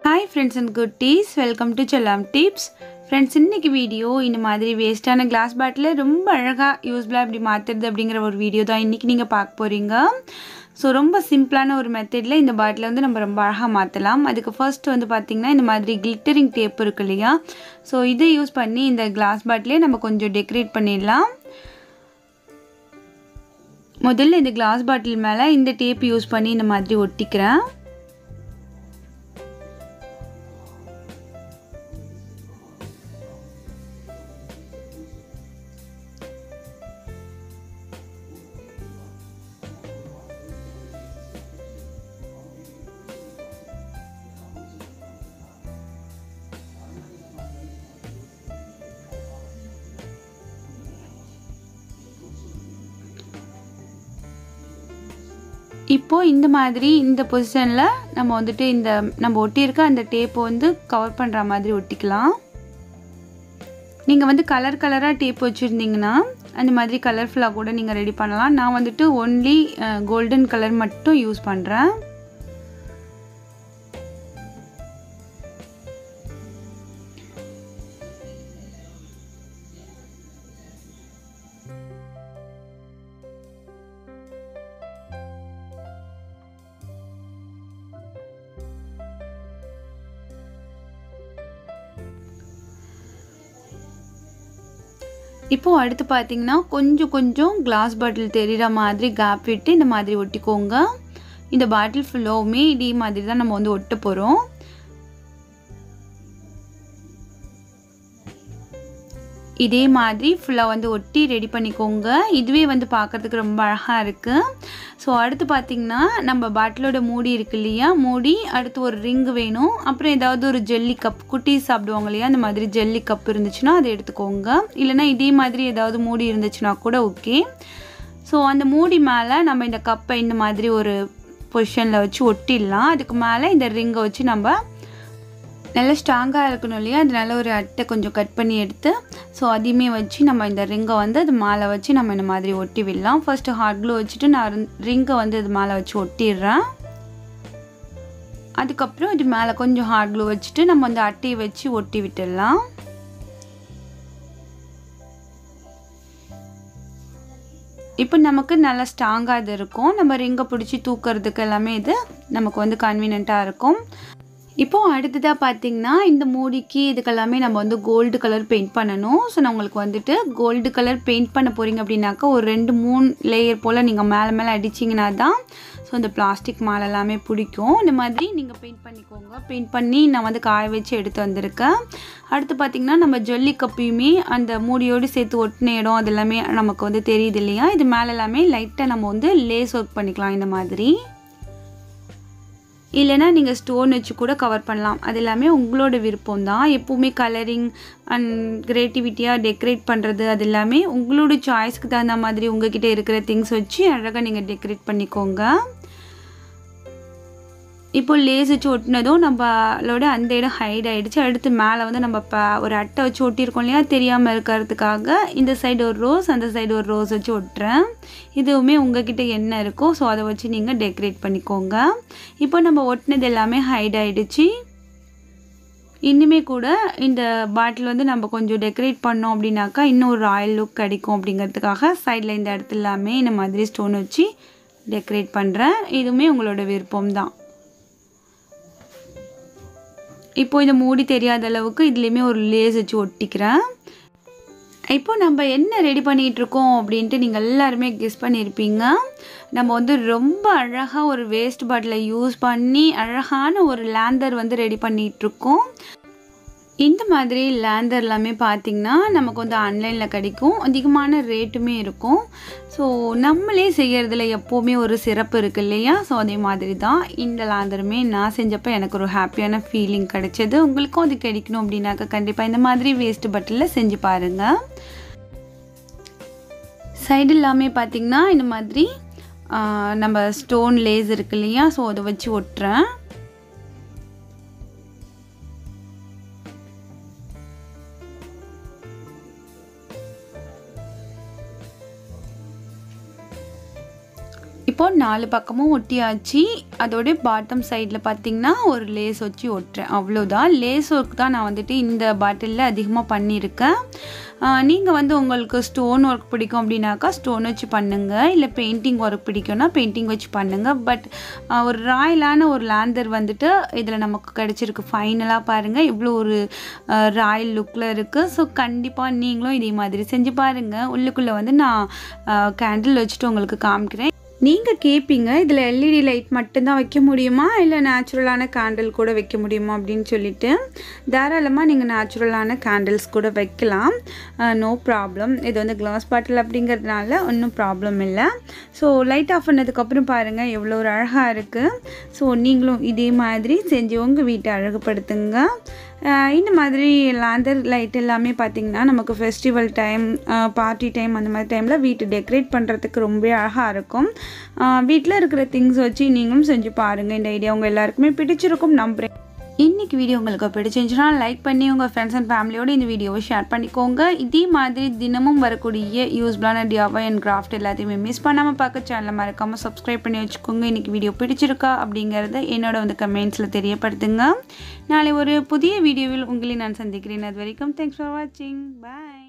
hi friends and குட்டீஸ் welcome to Chellam tips friends இன்னைக்கு video இந்த மாதிரி வேஸ்ட்டான கிளாஸ் பாட்டில் ரொம்ப அழகாக யூஸ்ஃபுல்லாக இப்படி மாற்றுறது அப்படிங்கிற ஒரு வீடியோ தான் இன்றைக்கி நீங்கள் பார்க்க போகிறீங்க ஸோ ரொம்ப சிம்பிளான ஒரு மெத்தடில் இந்த பாட்டிலை வந்து நம்ம ரொம்ப அழகாக மாற்றலாம் அதுக்கு ஃபர்ஸ்ட் வந்து பார்த்திங்கன்னா இந்த மாதிரி கிளிட்டரிங் டேப் இருக்கு இல்லையா ஸோ இதை யூஸ் பண்ணி இந்த கிளாஸ் பாட்டிலே நம்ம கொஞ்சம் டெக்கரேட் பண்ணிடலாம் முதல்ல இந்த கிளாஸ் பாட்டில் மேலே இந்த டேப் யூஸ் பண்ணி இந்த மாதிரி ஒட்டிக்கிறேன் இப்போது இந்த மாதிரி இந்த பொசிஷனில் நம்ம வந்துட்டு இந்த நம்ம ஒட்டியிருக்க அந்த டேப்பை வந்து கவர் பண்ணுற மாதிரி ஒட்டிக்கலாம் நீங்கள் வந்து கலர் கலராக டேப் வச்சுருந்தீங்கன்னா அந்த மாதிரி கலர்ஃபுல்லாக கூட நீங்கள் ரெடி பண்ணலாம் நான் வந்துட்டு ஒன்லி கோல்டன் கலர் மட்டும் யூஸ் பண்ணுறேன் இப்போது அடுத்து பார்த்தீங்கன்னா கொஞ்சம் கொஞ்சம் கிளாஸ் பாட்டில் தெரிகிற மாதிரி கேப் விட்டு இந்த மாதிரி ஒட்டிக்கோங்க இந்த பாட்டில் ஃபுல்லாவுமே இதே மாதிரி தான் நம்ம வந்து ஒட்ட போகிறோம் இதே மாதிரி ஃபுல்லாக வந்து ஒட்டி ரெடி பண்ணிக்கோங்க இதுவே வந்து பார்க்குறதுக்கு ரொம்ப அழகாக இருக்குது ஸோ அடுத்து பார்த்திங்கன்னா நம்ம பாட்டிலோட மூடி இருக்கு இல்லையா மூடி அடுத்து ஒரு ரிங்கு வேணும் அப்புறம் ஏதாவது ஒரு ஜெல்லி கப் குட்டி சாப்பிடுவாங்க இல்லையா அந்த மாதிரி ஜெல்லி கப் இருந்துச்சுன்னா அதை எடுத்துக்கோங்க இல்லைனா இதே மாதிரி ஏதாவது மூடி இருந்துச்சுன்னா கூட ஓகே ஸோ அந்த மூடி மேலே நம்ம இந்த கப்பை இந்த மாதிரி ஒரு பொசிஷனில் வச்சு ஒட்டிடலாம் அதுக்கு மேலே இந்த ரிங்கை வச்சு நம்ம நல்லா ஸ்ட்ராங்காக இருக்கணும் இல்லையா அதனால ஒரு அட்டை கொஞ்சம் கட் பண்ணி எடுத்து ஸோ அதையுமே வச்சு நம்ம இந்த ரிங்கை வந்து அது மேலே வச்சு நம்ம இந்த மாதிரி ஒட்டி விடலாம் ஃபஸ்ட்டு ஹார்ட் க்ளூ வச்சுட்டு நான் ரிங்கை வந்து இது மேலே வச்சு ஒட்டிடுறேன் அதுக்கப்புறம் இது மேலே கொஞ்சம் ஹார்ட் க்ளூ வச்சுட்டு நம்ம அந்த அட்டையை வச்சு ஒட்டி விட்டுடலாம் இப்போ நமக்கு நல்லா ஸ்ட்ராங்காக இது இருக்கும் நம்ம ரிங்கை பிடிச்சி தூக்கிறதுக்கு எல்லாமே இது நமக்கு வந்து கன்வீனியண்ட்டாக இருக்கும் இப்போது அடுத்ததாக பார்த்தீங்கன்னா இந்த மூடிக்கு இதுக்கெல்லாமே நம்ம வந்து கோல்டு கலர் பெயிண்ட் பண்ணணும் ஸோ நான் உங்களுக்கு வந்துட்டு கோல்டு கலர் பெயிண்ட் பண்ண போகிறீங்க அப்படின்னாக்கா ஒரு ரெண்டு மூணு லேயர் போல் நீங்கள் மேலே மேலே அடிச்சிங்கன்னா தான் ஸோ இந்த பிளாஸ்டிக் மாலை எல்லாமே பிடிக்கும் இந்த மாதிரி நீங்கள் பெயிண்ட் பண்ணிக்கோங்க பெயிண்ட் பண்ணி நான் வந்து காய வச்சு எடுத்து வந்திருக்கேன் அடுத்து பார்த்திங்கன்னா நம்ம ஜல்லி கப்பையுமே அந்த மூடியோடு சேர்த்து ஒட்டின இடம் அது எல்லாமே நமக்கு வந்து தெரியுது இல்லையா இது மேலே எல்லாமே லைட்டாக நம்ம வந்து லேஸ் ஒர்க் பண்ணிக்கலாம் இந்த மாதிரி இல்லைனா நீங்கள் ஸ்டோன் வச்சு கூட கவர் பண்ணலாம் அது எல்லாமே உங்களோட விருப்பம் தான் எப்போவுமே கலரிங் அண்ட் க்ரியேட்டிவிட்டியாக டெக்கரேட் பண்ணுறது அது எல்லாமே உங்களோட சாய்ஸ்க்கு தகுந்த மாதிரி உங்ககிட்ட இருக்கிற திங்ஸ் வச்சு அழகாக நீங்கள் டெக்கரேட் பண்ணிக்கோங்க இப்போ லேஸ் வச்சு ஒட்டினதும் நம்மளோட அந்த இடம் ஹைட் ஆகிடுச்சு அடுத்து மேலே வந்து நம்ம இப்போ ஒரு அட்டை வச்சு ஒட்டியிருக்கோம் இல்லையா தெரியாமல் இருக்கிறதுக்காக இந்த சைடு ஒரு ரோஸ் அந்த சைடு ஒரு ரோஸ் வச்சு ஒட்டுறேன் இதுவுமே உங்ககிட்ட என்ன இருக்கோ ஸோ அதை வச்சு நீங்கள் டெக்கரேட் பண்ணிக்கோங்க இப்போ நம்ம ஒட்டினது எல்லாமே ஹைட் ஆகிடுச்சு இன்னுமே கூட இந்த பாட்டில் வந்து நம்ம கொஞ்சம் டெக்கரேட் பண்ணோம் அப்படின்னாக்கா இன்னும் ஒரு ராயல் லுக் கிடைக்கும் அப்படிங்கிறதுக்காக சைடில் இந்த இடத்துல எல்லாமே இந்த மாதிரி ஸ்டோன் வச்சு டெக்கரேட் பண்ணுறேன் இதுவுமே உங்களோட விருப்பம் தான் இப்போ இதை மூடி தெரியாத அளவுக்கு இதுலேயுமே ஒரு லேஸ் வச்சு ஒட்டிக்கிறேன் இப்போ நம்ம என்ன ரெடி பண்ணிகிட்டு இருக்கோம் அப்படின்ட்டு நீங்கள் எல்லாருமே கெஸ் பண்ணியிருப்பீங்க நம்ம வந்து ரொம்ப அழகாக ஒரு வேஸ்ட் பாட்டிலை யூஸ் பண்ணி அழகான ஒரு லேந்தர் வந்து ரெடி பண்ணிகிட்ருக்கோம் இந்த மாதிரி லேந்தர் எல்லாமே பார்த்திங்கன்னா நமக்கு வந்து ஆன்லைனில் கிடைக்கும் அதிகமான ரேட்டுமே இருக்கும் ஸோ நம்மளே செய்கிறதுல எப்போவுமே ஒரு சிறப்பு இருக்குது இல்லையா ஸோ அதே மாதிரி தான் இந்த லேந்தருமே நான் செஞ்சப்போ எனக்கு ஒரு ஹாப்பியான ஃபீலிங் கிடைச்சது உங்களுக்கும் அது கிடைக்கணும் அப்படின்னாக்கா கண்டிப்பாக இந்த மாதிரி வேஸ்ட் பட்டிலில் செஞ்சு பாருங்கள் சைடு எல்லாமே பார்த்திங்கன்னா இந்த மாதிரி நம்ம ஸ்டோன் லேஸ் இருக்கு இல்லையா ஸோ அதை வச்சு ஒட்டுறேன் இப்போது நாலு பக்கமும் ஒட்டியாச்சு அதோடைய பாட்டம் சைடில் பார்த்தீங்கன்னா ஒரு லேஸ் வச்சு ஒட்டுறேன் அவ்வளோதான் லேஸ் ஒர்க் தான் நான் வந்துட்டு இந்த பாட்டிலில் அதிகமாக பண்ணியிருக்கேன் நீங்கள் வந்து உங்களுக்கு ஸ்டோன் ஒர்க் பிடிக்கும் அப்படின்னாக்கா ஸ்டோன் வச்சு பண்ணுங்கள் இல்லை பெயிண்டிங் ஒர்க் பிடிக்கும்னா பெயிண்டிங் வச்சு பண்ணுங்கள் பட் ஒரு ராயலான ஒரு லேந்தர் வந்துட்டு இதில் நமக்கு கிடச்சிருக்கு ஃபைனலாக பாருங்கள் இவ்வளோ ஒரு ராயல் லுக்கில் இருக்குது ஸோ கண்டிப்பாக நீங்களும் இதே மாதிரி செஞ்சு பாருங்கள் உள்ளுக்குள்ளே வந்து நான் கேண்டில் வச்சுட்டு உங்களுக்கு காமிக்கிறேன் நீங்கள் கேட்பீங்க இதில் எல்இடி லைட் மட்டும்தான் வைக்க முடியுமா இல்லை நேச்சுரலான கேண்டில் கூட வைக்க முடியுமா அப்படின்னு சொல்லிட்டு தாராளமாக நீங்கள் நேச்சுரலான கேண்டில்ஸ் கூட வைக்கலாம் நோ ப்ராப்ளம் இது வந்து கிளாஸ் பாட்டில் அப்படிங்கிறதுனால ஒன்றும் ப்ராப்ளம் இல்லை ஸோ லைட் ஆஃப் பண்ணதுக்கப்புறம் பாருங்கள் எவ்வளோ ஒரு அழகாக இருக்குது ஸோ நீங்களும் இதே மாதிரி செஞ்சு உங்கள் வீட்டை அழகுபடுத்துங்க இந்த மாதிரி லேந்தர் லைட் எல்லாமே பார்த்திங்கன்னா நமக்கு ஃபெஸ்டிவல் டைம் பார்ட்டி டைம் அந்த மாதிரி டைமில் வீட்டு டெக்கரேட் பண்ணுறதுக்கு ரொம்ப அழகாக இருக்கும் வீட்டில் இருக்கிற திங்ஸ் வச்சு நீங்களும் செஞ்சு பாருங்கள் இந்த ஐடியா உங்கள் எல்லாருக்குமே பிடிச்சிருக்கும் நம்புகிறேன் இன்றைக்கி வீடியோ உங்களுக்கு பிடிச்சிருந்துச்சுன்னா லைக் பண்ணி உங்கள் ஃப்ரெண்ட்ஸ் அண்ட் ஃபேமிலியோடு இந்த வீடியோவை ஷேர் பண்ணிக்கோங்க இதே மாதிரி தினமும் வரக்கூடிய யூஸ்ஃபுல்லான டியாவா அண்ட் கிராஃப்ட் எல்லாத்தையுமே மிஸ் பண்ணாமல் பார்க்க சேனலை மறக்காமல் சப்ஸ்கிரைப் பண்ணி வச்சுக்கோங்க இன்றைக்கி வீடியோ பிடிச்சிருக்கா அப்படிங்கிறத என்னோட வந்து கமெண்ட்ஸில் தெரியப்படுத்துங்க நாளை ஒரு புதிய வீடியோவில் உங்களை நான் சந்திக்கிறேன் அது வரைக்கும் தேங்க்ஸ் ஃபார் வாட்சிங் பாய்